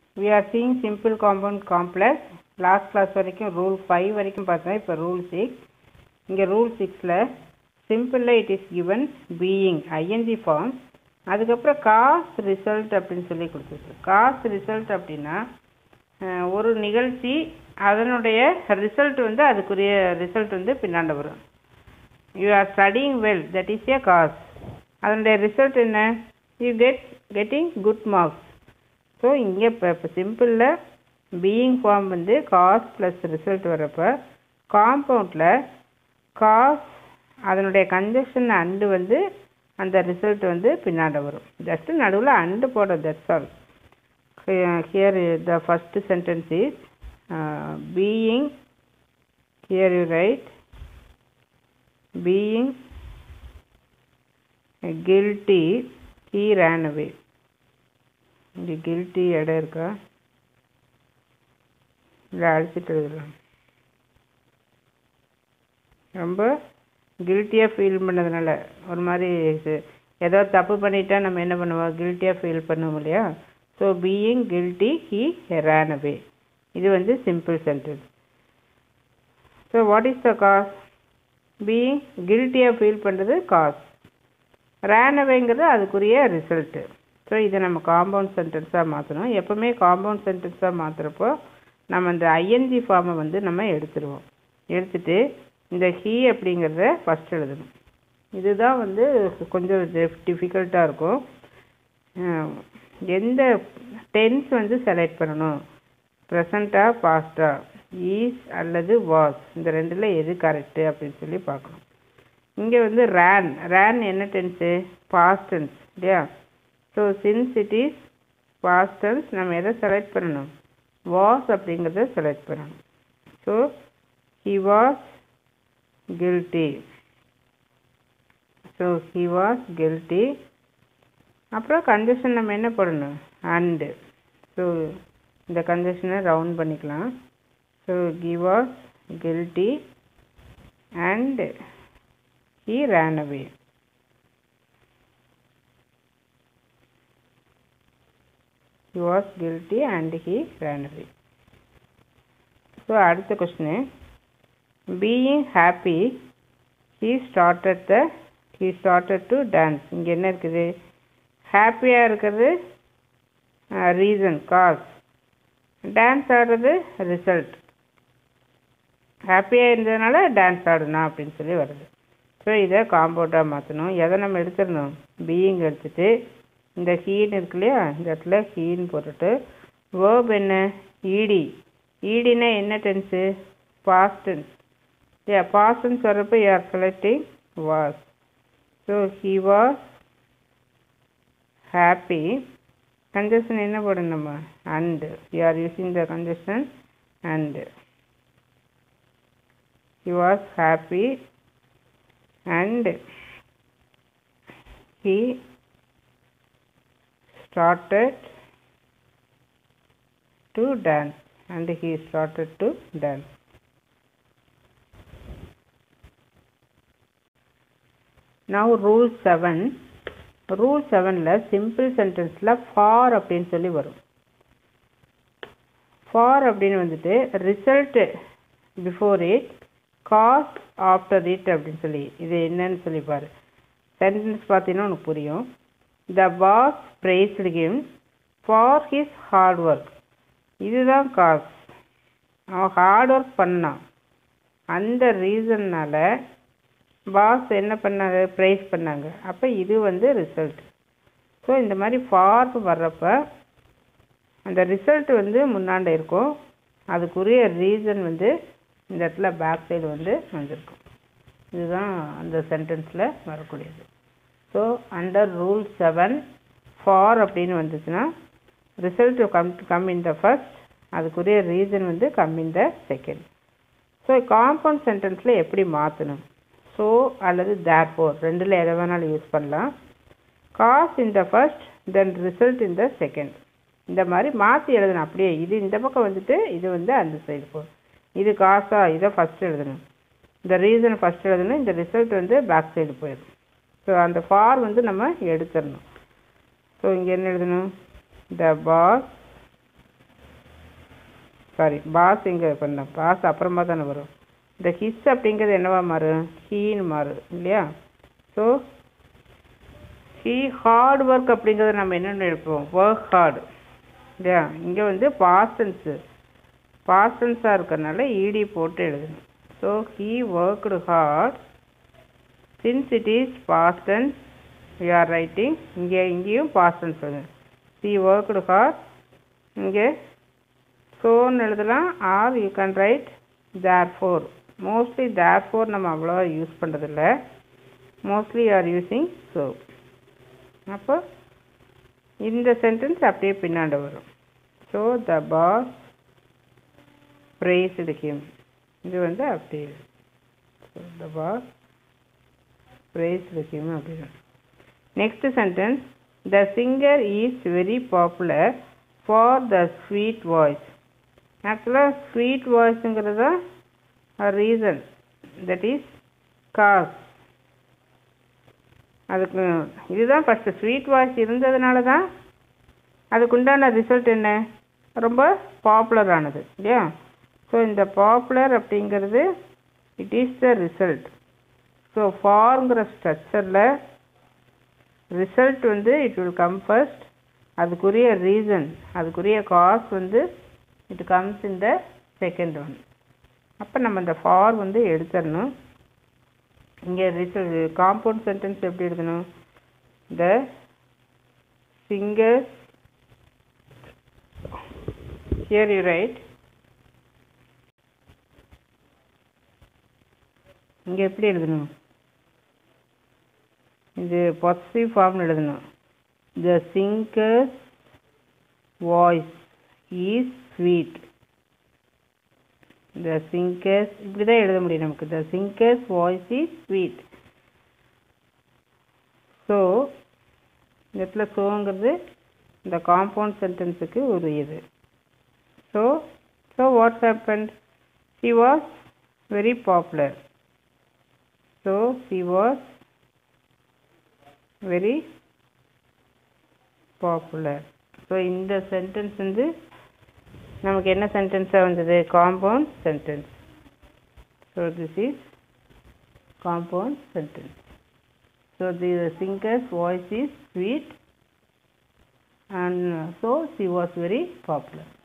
we are seeing simple compound complex last class வரைக்கும் rule five வரைக்கும் பார்த்தோம் இப்போ ரூல் சிக்ஸ் இங்கே ரூல் சிக்ஸில் சிம்பிளில் it is given being I N G form அதுக்கப்புறம் காஸ் ரிசல்ட் அப்படின்னு சொல்லி கொடுத்துருக்கு காஸ் ரிசல்ட் அப்படின்னா அஹ், ஒரு நிகழ்ச்சி அதனுடைய ரிசல்ட் வந்து அதுக்குரிய ரிசல்ட் வந்து பின்னாண்ட வரும் you are studying well that is a cause அதனுடைய ரிசல்ட் என்ன you get getting good marks so இங்கே இப்போ இப்போ சிம்பிளில் பீயிங் ஃபார்ம் வந்து காஸ் ப்ளஸ் ரிசல்ட் வரப்போ காம்பவுண்டில் காஸ் அதனுடைய கன்ஜெக்ஷன் அண்டு வந்து அந்த ரிசல்ட் வந்து பின்னாடி வரும் ஜஸ்ட் நடுவில் அண்டு போட that's all here the first sentence is being here you write being guilty he ran away இங்கே guilty இடம் இருக்கா இல்லை அழிச்சிட்டு எழுதலாம் ரொம்ப கில்ட்டியாக ஃபீல் பண்ணதுனால ஒரு மாதிரி இது- ஏதோ தப்பு பண்ணிட்டா நம்ம என்ன பண்ணுவோம் கில்ட்டியாக ஃபீல் பண்ணுவோம் இல்லையா so being guilty he ran away இது வந்து simple sentence so what is the cause being கில்ட்டியாக ஃபீல் பண்ணுறது காஸ் ரேன் அவேங்கிறது அதுக்குரிய ரிசல்ட்டு ஸோ இதை நம்ம காம்பவுண்ட் சென்டென்ஸாக மாற்றணும் எப்போவுமே காம்பவுண்ட் சென்டென்ஸாக மாற்றுறப்போ நம்ம இந்த ஐஎன்ஜி ஃபார்மை வந்து நம்ம எடுத்துருவோம் எடுத்துட்டு இந்த ஹீ அப்படிங்கிறத ஃபஸ்ட் எழுதணும் இதுதான் வந்து கொஞ்சம் டிஃபிகல்ட்டாக இருக்கும் அஹ் எந்த டென்ஸ் வந்து செலக்ட் பண்ணணும் ப்ரெசண்ட்டா பாஸ்டா ஈஸ் அல்லது வாஸ் இந்த ரெண்டில் எது கரெக்டு அப்படின்னு சொல்லி பார்க்கணும் இங்கே வந்து ரேன் ரேன் என்ன டென்ஸு பாஸ்ட் டென்ஸ் இல்லையா so since it is past tense நம்ம எதை செலக்ட் பண்ணணும் வாஸ் அப்படிங்கிறத செலக்ட் பண்ணணும் so he was guilty so he was guilty அப்புறம் கன்ஜெஷன் நம்ம என்ன போடணும் அண்டு ஸோ இந்த கன்ஜெஷனை ரவுண்ட் பண்ணிக்கலாம் so he was guilty and he ran away. He was guilty and he ran away. So அடுத்த question being happy he started the he started to dance இங்கே என்ன இருக்குது ஹாப்பியாக இருக்கிறது ரீசன் காஸ் டான்ஸ் ஆடுறது ரிசல்ட் ஹாப்பியாக இருந்ததுனால டான்ஸ் ஆடணும் அப்படின்னு சொல்லி வருது ஸோ இதை காம்பவுண்டாக மாற்றணும் எதை நம்ம எடுத்துடணும் பீயிங் எடுத்துட்டு இந்த ஹீன் இருக்கு இல்லையா இந்த இடத்துல ஹீன் போட்டுட்டு வேர்ப் என்ன ஈடி ஈடினா என்ன டென்ஸு பாஸ்ட் டென்ஸ் இல்லையா பாஸ்ட் டென்ஸ் வர்றப்போ யார் selecting was so he was happy conjunction என்ன போடணும் நம்ம and you are using the conjunction and he was happy and he started to dance and he started to dance now rule 7 rule 7ல simple sentenceல for அப்படின்னு சொல்லி வரும் for அப்படின்னு வந்துட்டு result before it cause after it அப்படின்னு சொல்லி இது என்னன்னு சொல்லி பாரு சென்டென்ஸ் பார்த்தீங்கன்னா உனக்கு புரியும் the boss praised him for his hard work இதுதான் காஸ் அவன் ஹார்ட் ஒர்க் பண்ணான் அந்த ரீசன்னால பாஸ் என்ன பண்ணாங்க ப்ரைஸ் பண்ணாங்க அப்போ இது வந்து ரிசல்ட் ஸோ இந்த மாதிரி ஃபார்ம் வர்றப்ப அந்த ரிசல்ட் வந்து முன்னாண்ட இருக்கும் அதுக்குரிய ரீசன் வந்து இந்த இடத்துல பேக் சைடு வந்து வந்திருக்கும் இதுதான் அந்த சென்டென்ஸில் வரக்கூடியது so under rule seven for அப்படின்னு வந்துச்சுன்னா result come come in the first அதுக்குரிய ரீசன் வந்து come in the second so compound சென்டென்ஸில் எப்படி மாற்றணும் ஸோ அல்லது தேர் ஃபோர் ரெண்டில் எதை வேணாலும் யூஸ் பண்ணலாம் cause in the first then result in the second இந்த மாதிரி மாற்றி எழுதணும் அப்படியே இது இந்த பக்கம் வந்துட்டு இது வந்து அந்த சைடு போகும் இது காசா இதை ஃபஸ்ட் எழுதணும் இந்த ரீசன் ஃபஸ்ட் எழுதணும் இந்த ரிசல்ட் வந்து பேக் சைடு போயிடும் ஸோ அந்த ஃபார் வந்து நம்ம எடுத்துடணும் ஸோ இங்கே என்ன எழுதணும் த பாஸ் சாரி பாஸ் இங்கே பண்ணோம் பாஸ் அப்புறமா தானே வரும் இந்த ஹிஸ் அப்படிங்கிறது என்னவா மாறும் ஹீன்னு மாறும் இல்லையா ஸோ ஹீ ஹார்ட் ஒர்க் அப்படிங்கிறத நம்ம என்னென்னு எடுப்போம் ஒர்க் ஹார்டு இல்லையா இங்கே வந்து பாஸ்டன்ஸு பாஸ்டன்ஸாக இருக்கிறனால இடி போட்டு எழுதணும் so he worked hard since it is past tense you are writing இங்கே இங்கேயும் பாஸ்டன்ஸ் வருது சி ஒர்க்டு ஹார்ட் இங்கே சோன்னு எழுதலாம் or you can write therefore mostly therefore நம்ம அவ்வளோவா யூஸ் பண்ணுறதில்ல mostly you are using so அப்போ இந்த சென்டென்ஸ் அப்படியே பின்னாண்ட வரும் so the boss praised him இது வந்து அப்படி so the boss praised him அப்படின்னு next sentence the singer is very popular for the sweet voice ஆக்சுவலாக ஸ்வீட் வாய்ஸுங்கிறது தான் ரீசன் தட் இஸ் காஸ் அதுக்கு இதுதான் ஃபஸ்ட்டு ஸ்வீட் வாய்ஸ் இருந்ததுனால தான் அதுக்குண்டான ரிசல்ட் என்ன ரொம்ப பாப்புலர் ஆனது இல்லையா ஸோ இந்த பாப்புலர் அப்படிங்கிறது it is the result so ஃபார்ங்கிற ஸ்ட்ரக்சரில் ரிசல்ட் வந்து இட் வில் கம் ஃபர்ஸ்ட் அதுக்குரிய ரீசன் அதுக்குரிய காஸ் வந்து it comes in the second one அப்போ நம்ம இந்த ஃபார் வந்து எடுத்துடணும் இங்கே ரிசல்ட் காம்பவுண்ட் சென்டென்ஸ் எப்படி எழுதணும் the singer's here you write இங்கே எப்படி எழுதணும் இது பொசிட்டிவ் ஃபார்ம்னு எழுதணும் the singer's voice is sweet the singer's இப்படி தான் எழுத முடியும் நமக்கு the singer's voice is sweet so இந்த இடத்துல ஸோங்கிறது இந்த காம்பவுண்ட் சென்டென்ஸுக்கு ஒரு இது so so what's happened she was very popular so she was very popular so இந்த சென்டென்ஸ் வந்து நமக்கு என்ன சென்டென்ஸாக வந்தது compound sentence so this is compound sentence so the singer's voice is sweet and uh, so she was very popular